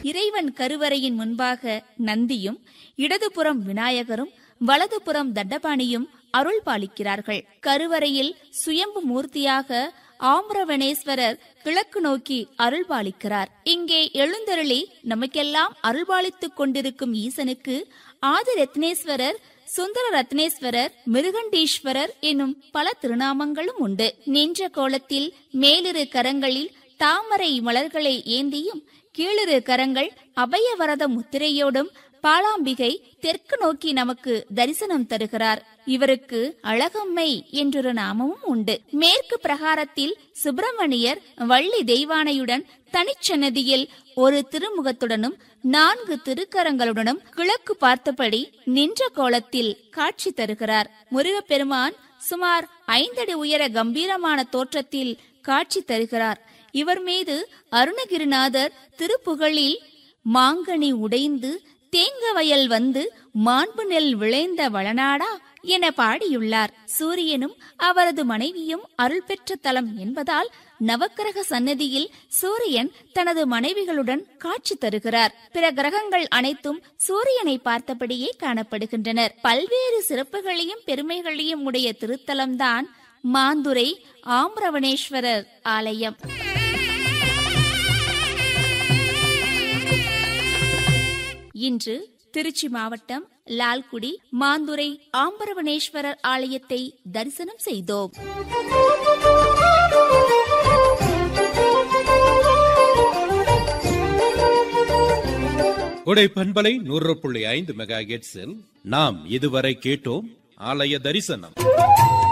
இறைவன் கருவறையின் முன்பாக நந்தியும் இடதுபுறம் விநாயகரும் வலதுபுறம் தண்டபாணியும் அருள் பாலிக்கிறார்கள் கருவறையில் சுயம்பு மூர்த்தியாக ஆம்பரவனேஸ்வரர் கிழக்கு நோக்கி அருள் பாலிக்கிறார் இங்கே எழுந்தருளி நமக்கெல்லாம் அருள்பாலித்துக் கொண்டிருக்கும் ஈசனுக்கு ஆதிரத்னேஸ்வரர் சுந்தர ரத்னேஸ்வரர் மிருகண்டீஸ்வரர் என்னும் பல திருநாமங்களும் உண்டு நின்ற கோலத்தில் மேலிரு கரங்களில் தாமரை மலர்களை ஏந்தியும் கீழிரு கரங்கள் அபயவரத முத்திரையோடும் பாலாம்பிகை தெற்கு நோக்கி நமக்கு தரிசனம் தருகிறார் இவருக்கு அழகம்மை என்றொரு நாமமும் உண்டு மேற்கு பிரகாரத்தில் சுப்பிரமணியர் வள்ளி தெய்வானையுடன் தனிச்சன்னதியில் ஒரு திருமுகத்துடனும் நான்கு திருக்கரங்களுடனும் கிழக்கு பார்த்தபடி நின்ற கோலத்தில் காட்சி தருகிறார் முருகப்பெருமான் சுமார் ஐந்தடி உயர கம்பீரமான தோற்றத்தில் காட்சி தருகிறார் இவர் மீது அருணகிரிநாதர் திருப்புகழில் மாங்கனி உடைந்து தேங்க வயல் வந்து மாண்பு நெல் விளைந்த வளநாடா என பாடியுள்ளார் சூரியனும் அவரது மனைவியும் அருள் பெற்ற தலம் என்பதால் நவக்கிரக சன்னதியில் சூரியன் தனது மனைவிகளுடன் காட்சி தருகிறார் பிற கிரகங்கள் அனைத்தும் சூரியனை பார்த்தபடியே காணப்படுகின்றனர் பல்வேறு சிறப்புகளையும் பெருமைகளையும் உடைய திருத்தலம்தான் மாந்துரை ஆம்ரவணேஸ்வரர் ஆலயம் இன்று திருச்சி மாவட்டம் லால்குடி மாந்துரை ஆம்பரவனேஸ்வரர் ஆலயத்தை தரிசனம் செய்தோம் கொடை பண்பலை நூறு புள்ளி ஐந்து மெகா நாம் இதுவரை கேட்டோம் ஆலய தரிசனம்